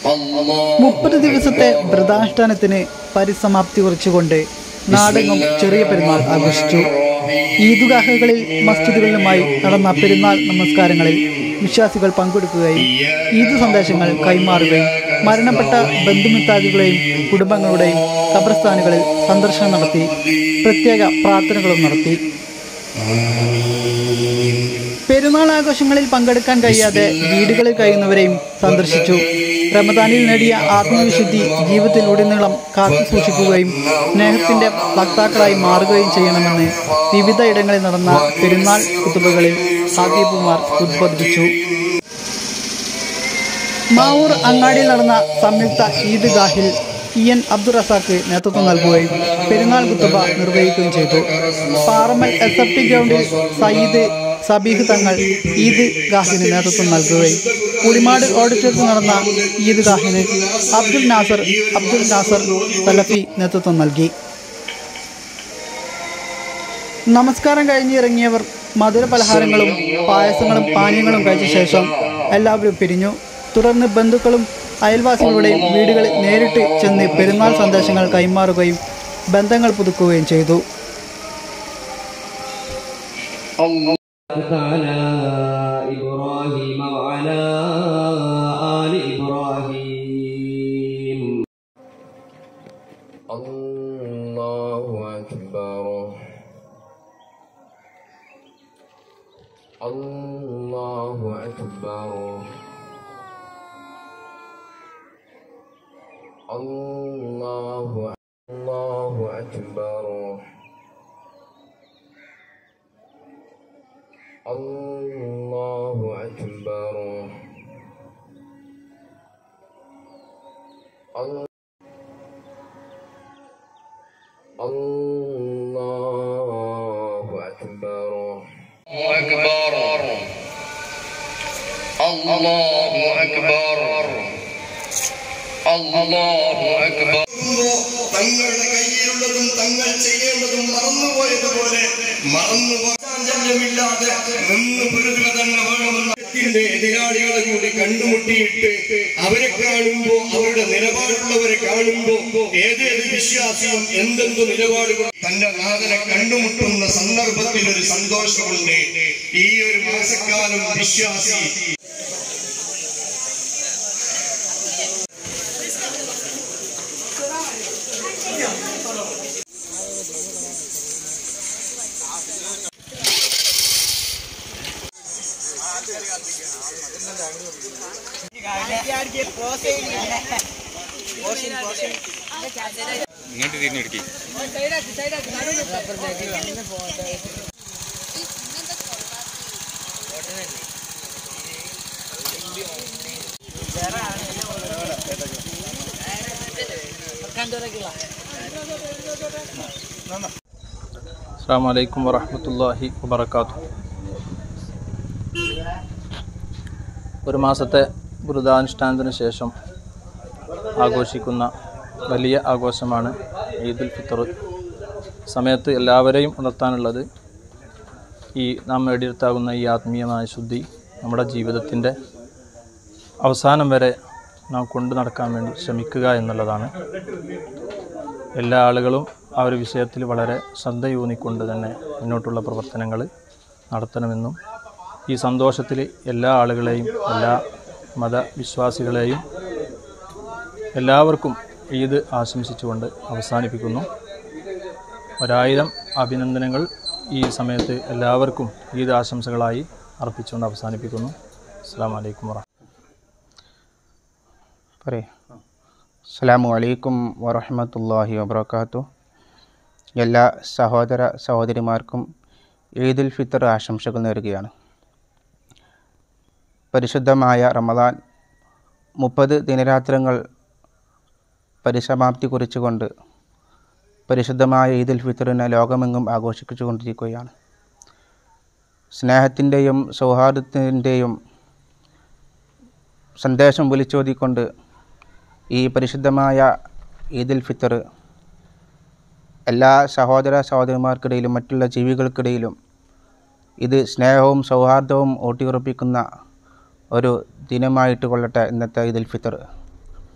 മുപ്പത് ദിവസത്തെ വ്രതാനുഷ്ഠാനത്തിന് പരിസമാപ്തി കുറിച്ചുകൊണ്ട് നാടെങ്ങും ചെറിയ പെരുന്നാൾ ആഘോഷിച്ചു ഈദ്ഗാഹകളിൽ മസ്ജിദുകളിലുമായി നടന്ന പെരുന്നാൾ നമസ്കാരങ്ങളിൽ വിശ്വാസികൾ പങ്കെടുക്കുകയും ഈദ് സന്ദേശങ്ങൾ കൈമാറുകയും മരണപ്പെട്ട ബന്ധുമിത്താദികളെയും കുടുംബങ്ങളുടെയും ഖബർസ്ഥാനുകളിൽ സന്ദർശനം നടത്തി പ്രത്യേക പ്രാർത്ഥനകളും നടത്തി പെരുന്നാൾ ആഘോഷങ്ങളിൽ പങ്കെടുക്കാൻ കഴിയാതെ വീടുകളിൽ കഴിയുന്നവരെയും സന്ദർശിച്ചു റമദാനിൽ നേടിയ ആത്മവിശുദ്ധി ജീവിതത്തിലുടനീളം കാത്തു സൂക്ഷിക്കുകയും സ്നേഹത്തിന്റെ വക്താക്കളായി മാറുകയും ചെയ്യണമെന്ന് വിവിധ ഇടങ്ങളിൽ നടന്ന പെരുന്നാൾ കുത്തുബകളിൽ ഹാബീബുമാർ ഉദ്ബോധിപ്പിച്ചു മാവൂർ അങ്ങാടിയിൽ നടന്ന സംയുക്ത ഈദ്ഗാഹിൽ ഇ എൻ അബ്ദുൾ റസാഖ് നേതൃത്വം നൽകുകയും പെരുന്നാൾ കുത്തുബ നിർവഹിക്കുകയും ചെയ്തു പാറമൽ എസ് എഫ് ടി ഗ്രൗണ്ടിൽ സയ്യിദ് സബീഹ് തങ്ങൾ ഈദ് ഗാഹിന് നേതൃത്വം നൽകുകയും പുളിമാട് ഓഡിറ്റോറിയത്തിൽ നടന്ന ഈദ് ഗാഹിന് അബ്ദുൽ നാസർ അബ്ദുൽ നാസർ സലഫി നേതൃത്വം നൽകി നമസ്കാരം കഴിഞ്ഞിറങ്ങിയവർ മധുര പലഹാരങ്ങളും പായസങ്ങളും പാനീയങ്ങളും കഴിച്ച ശേഷം എല്ലാവരും പിരിഞ്ഞു തുടർന്ന് ബന്ധുക്കളും അയൽവാസികളുടെയും വീടുകളിൽ നേരിട്ട് ചെന്ന് പെരുന്നാൾ സന്ദേശങ്ങൾ കൈമാറുകയും ബന്ധങ്ങൾ പുതുക്കുകയും ചെയ്തു على إبراهيم وعلى آل إبراهيم الله أكبر الله أكبر الله الله أكبر الله أكبر الله الله أكبر أكبر الله أكبر الله أكبر തങ്ങളുടെ കയ്യിലുള്ളതും തങ്ങൾ ചെയ്യേണ്ടതും മറന്നുപോയതുപോലെ മറന്നുപോകാഞ്ചല്യമില്ലാതെ നിന്ന് പൊരുതുക തന്നെ വേണമെന്ന് ത്തിന്റെ എതിരാളികളെ കൂടി കണ്ടുമുട്ടിയിട്ട് അവരെ കാണുമ്പോ അവരുടെ നിലപാടുള്ളവരെ കാണുമ്പോ ഏതേത് വിശ്വാസിയും എന്തെന്തു നിലപാടുകൾ തന്റെ നാഥനെ കണ്ടുമുട്ടുന്ന സന്ദർഭത്തിൽ ഒരു സന്തോഷമുണ്ട് ഈ ഒരു മാസക്കാലം വിശ്വാസി അസ്സാം വലൈക്കും വറഹമത്തല്ലാഹി വബർക്കാത്തു ഒരു മാസത്തെ വ്രതാനുഷ്ഠാനത്തിന് ശേഷം ആഘോഷിക്കുന്ന വലിയ ആഘോഷമാണ് ഈദുൽ ഫിത്തർ സമയത്ത് എല്ലാവരെയും ഉണർത്താനുള്ളത് ഈ നാം നേടിയെടുത്താകുന്ന ഈ ആത്മീയമായ ശുദ്ധി നമ്മുടെ ജീവിതത്തിൻ്റെ അവസാനം വരെ നാം കൊണ്ടു നടക്കാൻ വേണ്ടി ശ്രമിക്കുക എന്നുള്ളതാണ് എല്ലാ ആളുകളും ആ ഒരു വിഷയത്തിൽ വളരെ ശ്രദ്ധയൂന്നിക്കൊണ്ട് തന്നെ മുന്നോട്ടുള്ള പ്രവർത്തനങ്ങൾ നടത്തണമെന്നും ഈ സന്തോഷത്തിൽ എല്ലാ ആളുകളെയും എല്ലാ മതവിശ്വാസികളെയും എല്ലാവർക്കും ഈദ് ആശംസിച്ചുകൊണ്ട് അവസാനിപ്പിക്കുന്നു ഒരായിരം അഭിനന്ദനങ്ങൾ ഈ സമയത്ത് എല്ലാവർക്കും ഈദ് ആശംസകളായി അർപ്പിച്ചുകൊണ്ട് അവസാനിപ്പിക്കുന്നു അസ്സാം വലൈക്കും വറ പറയേ അസ്സാമു അലൈക്കും വറഹമത്തല്ലാഹി വബർക്കാത്തു എല്ലാ സഹോദര സഹോദരിമാർക്കും ഈദുൽ ഫിത്തർ ആശംസകൾ നേരുകയാണ് പരിശുദ്ധമായ റമദാൻ മുപ്പത് ദിനരാത്രങ്ങൾ പരിസമാപ്തി കുറിച്ചുകൊണ്ട് പരിശുദ്ധമായ ഈദുൽ ഫിത്തറിനെ ലോകമെങ്ങും ആഘോഷിച്ചുകൊണ്ടിരിക്കുകയാണ് സ്നേഹത്തിൻ്റെയും സൗഹാർദ്ദത്തിൻ്റെയും സന്ദേശം വിളിച്ചോതിക്കൊണ്ട് ഈ പരിശുദ്ധമായ ഈദുൽ ഫിത്തർ എല്ലാ സഹോദര സഹോദരിമാർക്കിടയിലും മറ്റുള്ള ജീവികൾക്കിടയിലും ഇത് സ്നേഹവും സൗഹാർദ്ദവും ഊട്ടിയുറപ്പിക്കുന്ന ഒരു ദിനമായിട്ട് കൊള്ളട്ടെ ഇന്നത്തെ ഈദുൽ ഫിത്തർ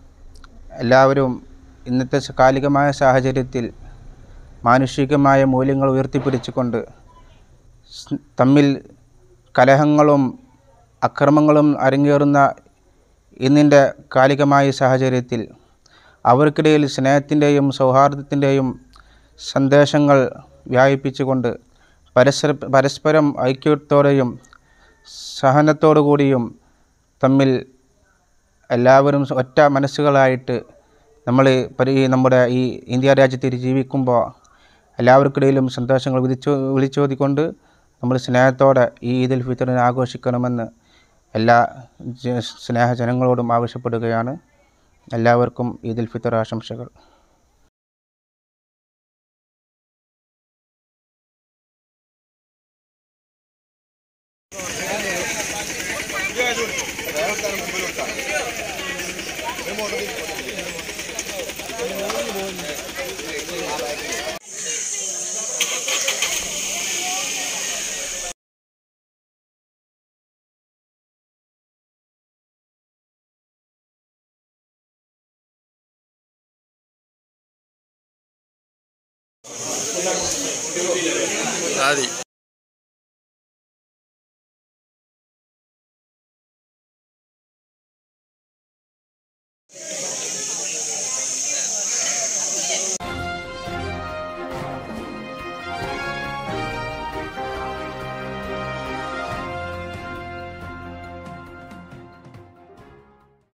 എല്ലാവരും ഇന്നത്തെ സ- കാലികമായ സാഹചര്യത്തിൽ മാനുഷികമായ മൂല്യങ്ങൾ ഉയർത്തിപ്പിടിച്ചുകൊണ്ട് സ് തമ്മിൽ കലഹങ്ങളും അക്രമങ്ങളും അരങ്ങേറുന്ന ഇന്നിൻ്റെ കാലികമായ സാഹചര്യത്തിൽ അവർക്കിടയിൽ സ്നേഹത്തിൻ്റെയും സൗഹാർദ്ദത്തിൻ്റെയും സന്ദേശങ്ങൾ വ്യാപിപ്പിച്ചുകൊണ്ട് പരസ്പര പരസ്പരം ഐക്യത്തോടെയും സഹനത്തോടു കൂടിയും തമ്മിൽ എല്ലാവരും ഒറ്റ മനസ്സുകളായിട്ട് നമ്മൾ പരി നമ്മുടെ ഈ ഇന്ത്യ രാജ്യത്തിൽ ജീവിക്കുമ്പോൾ എല്ലാവർക്കിടയിലും സന്തോഷങ്ങൾ വിളിച്ചോ വിളിച്ചോതിക്കൊണ്ട് നമ്മൾ സ്നേഹത്തോടെ ഈ ഈദുൽ ഫിത്തറിനെ ആഘോഷിക്കണമെന്ന് എല്ലാ ജ- സ്നേഹജനങ്ങളോടും ആവശ്യപ്പെടുകയാണ് എല്ലാവർക്കും ഈദുൽ ഫിത്തർ ആശംസകൾ